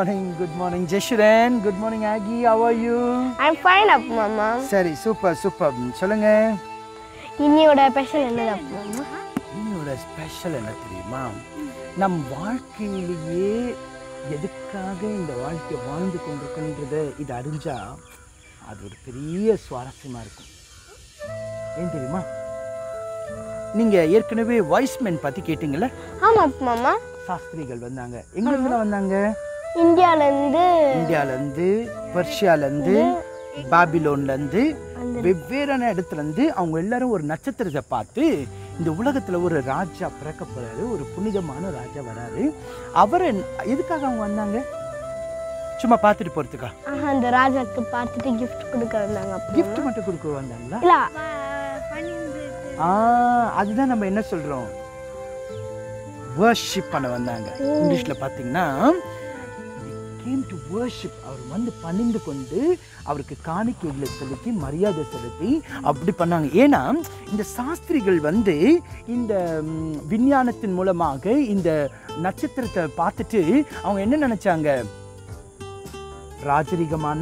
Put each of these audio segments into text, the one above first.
Morning good morning Jeshurun good morning ஆகி how are you I'm fine up மாமா சரி super super சொல்லுங்க இன்னியோட special என்னது அப்பு மாமா இன்னோட ஸ்பெஷல் என்ன தெரியுமா நம் வாழ்க்கையிலேயே எதுக்காக இந்த வாழ்க்கையை வாழ்ந்து கொண்டிருக்கின்றத இது அறிஞ்சா அது ஒரு பெரிய சுவாரஸ்யமா இருக்கும் ஏன் தெரியுமா நீங்க ஏற்கனவே வாய்ஸ்மேன் பத்தி கேட்டீங்கல்ல ஆமா அப்பு மாமா சாஸ்திரிகள் வந்தாங்க எங்க இருந்து வந்தாங்க இந்தியால இருந்து இந்தியால இருந்து பெர்ஷியால இருந்து பாபிலோன்ல இருந்து வெவ்வேறான இடத்துல இருந்து அவங்க எல்லாரும் ஒரு நட்சத்திரத்தை பார்த்து இந்த உலகத்துல ஒரு ராஜா பிறக்க போறாரு ஒரு புனிதமான ராஜா வராரு அவரை எதுக்காக அவங்க வந்தாங்க சும்மா பார்த்துட்டு போறதுக்கா ஆஹா, அந்த ராஜாக்கு பார்த்துட்டு கிஃப்ட் கொடுக்க வந்தாங்க அப்பு gift மட்டும் கொடுக்க வந்தாங்களா இல்ல ஆ அதுதான் நம்ம என்ன சொல்றோம் வர்ஷிப் பண்ண வந்தாங்க இங்கிலீஷ்ல பாத்தீங்கன்னா கேம் டு வர்ஷிப் அவர் வந்து பணிந்து கொண்டு அவருக்கு காணிக்கைகளை செலுத்தி மரியாதை செலுத்தி அப்படி பண்ணாங்க ஏன்னா இந்த சாஸ்திரிகள் வந்து இந்த ம், விஞ்ஞானத்தின் மூலமாக இந்த நட்சத்திரத்தை பார்த்துட்டு அவங்க என்ன நினைச்சாங்க ராஜரிகமான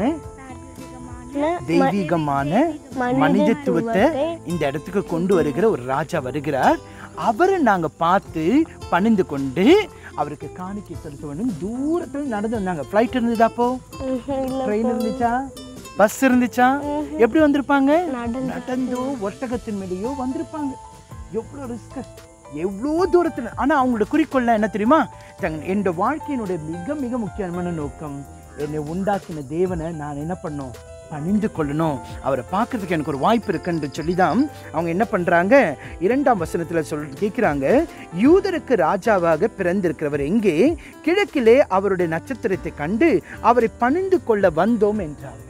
தெய்வீகமான மனிதத்துவத்தை இந்த இடத்துக்கு கொண்டு வருகிற ஒரு ராஜா வருகிறார் அவரை நாங்க பார்த்து பணிந்து கொண்டு அவருக்கு காணிக்கை செலுத்த வேண்டும் தூரத்துல நடந்து வந்தாங்க ஃப்ளைட் இருந்ததா அப்போ ம்ஹும், இல்ல ட்ரெயின் இருந்துச்சா பஸ் இருந்துச்சா எப்படி வந்திருப்பாங்க நடந்து. நடந்தோ ஒட்டகத்தின் மேலேயோ வந்திருப்பாங்க எவ்வளோ ரிஸ்க் எவ்வளோ தூரத்தில் ஆனால் அவங்களோட குறிக்கோள்லாம் என்ன தெரியுமா தங் என் வாழ்க்கையினுடைய மிக மிக முக்கியமான நோக்கம் என்னை உண்டாக்கின தேவனை நான் என்ன பண்ணணும் பணிந்து கொள்ளணும் அவரை பார்க்கறதுக்கு எனக்கு ஒரு வாய்ப்பு இருக்குன்னு சொல்லி தான் அவங்க என்ன பண்ணுறாங்க இரண்டாம் வசனத்தில் சொல் கேட்குறாங்க யூதருக்கு ராஜாவாக பிறந்திருக்கிறவர் எங்கே கிழக்கிலே அவருடைய நட்சத்திரத்தை கண்டு அவரை பணிந்து கொள்ள வந்தோம் என்றார்கள்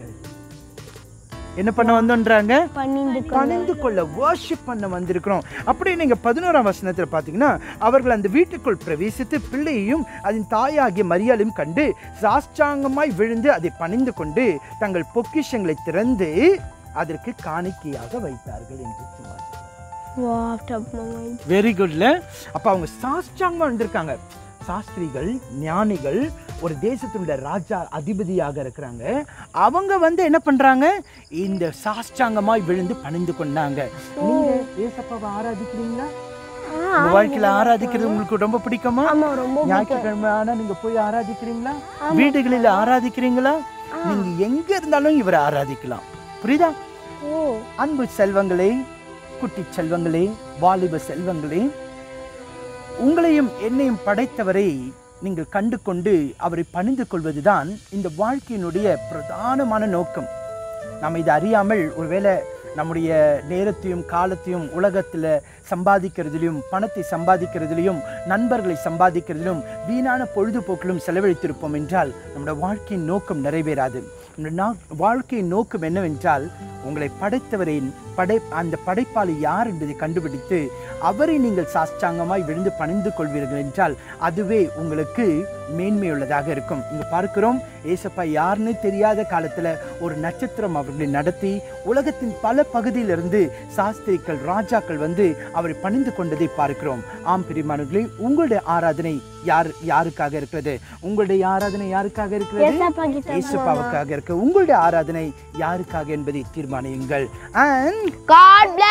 என்ன பண்ண வந்தோன்றாங்க பணிந்து பணிந்து கொள்ள வர்ஷிப் பண்ண வந்திருக்கிறோம் அப்படியே நீங்க பதினோராம் வசனத்துல பாத்தீங்கன்னா அவர்கள் அந்த வீட்டுக்குள் பிரவேசித்து பிள்ளையையும் அதன் தாயாகிய மரியாதையும் கண்டு சாஷ்டாங்கமாய் விழுந்து அதை பணிந்து கொண்டு தங்கள் பொக்கிஷங்களை திறந்து அதற்கு காணிக்கையாக வைத்தார்கள் என்று சொன்னார் வாட் அப் மாமா வெரி குட்ல அப்ப அவங்க சாஷ்டாங்கமா வந்திருக்காங்க சாஸ்திரிகள் ஞானிகள் ஒரு தேசத்தினுடைய ராஜா அதிபதியாக இருக்கிறாங்க அவங்க வந்து என்ன பண்றாங்க இந்த சாஷ்டாங்கமாய் விழுந்து பணிந்து கொண்டாங்க நீங்க ஏசப்பாவை ஆராதிக்கிறீங்களா உங்க வாழ்க்கையில ஆராதிக்கிறது உங்களுக்கு ரொம்ப பிடிக்குமா ஆமா ரொம்ப ஞாயிற்றுக்கிழமை ஆனா நீங்க போய் ஆராதிக்கிறீங்களா வீடுகளில் ஆராதிக்கிறீங்களா நீங்க எங்க இருந்தாலும் இவரை ஆராதிக்கலாம் புரியுதா ஓ அன்பு செல்வங்களே குட்டி செல்வங்களே வாலிப செல்வங்களே உங்களையும் என்னையும் படைத்தவரை நீங்கள் கண்டு கொண்டு அவரை பணிந்து கொள்வதுதான் இந்த வாழ்க்கையினுடைய பிரதானமான நோக்கம் நாம் இதை அறியாமல் ஒருவேளை நம்முடைய நேரத்தையும் காலத்தையும் உலகத்தில் சம்பாதிக்கிறதுலையும் பணத்தை சம்பாதிக்கிறதுலையும் நண்பர்களை சம்பாதிக்கிறதிலும் வீணான பொழுதுபோக்கிலும் செலவழித்திருப்போம் என்றால் நம்முடைய வாழ்க்கையின் நோக்கம் நிறைவேறாது நம்முடைய நா- வாழ்க்கையின் நோக்கம் என்னவென்றால் உங்களை படைத்தவரின் படை அந்த படைப்பாளி யார் என்பதை கண்டுபிடித்து அவரை நீங்கள் சாஷ்டாங்கமாய் விழுந்து பணிந்து கொள்வீர்கள் என்றால் அதுவே உங்களுக்கு மேன்மையுள்ளதாக இருக்கும் இங்க பார்க்கிறோம் ஏசப்பா யாருன்னு தெரியாத காலத்துல ஒரு நட்சத்திரம் அவர்களை நடத்தி உலகத்தின் பல பகுதியிலிருந்து சாஸ்திரிகள் ராஜாக்கள் வந்து அவரை பணிந்து கொண்டதை பார்க்கிறோம் ஆம் பிரிமானங்களே உங்களுடைய ஆராதனை யார் யாருக்காக இருக்கிறது உங்களுடைய ஆராதனை யாருக்காக இருக்கிறது ஏசப்பா கிட்ட ஏசப்பாவுக்காக இருக்கு உங்களுடைய ஆராதனை யாருக்காக என்பதை தீர்மானியுங்கள் அண்ட் God bless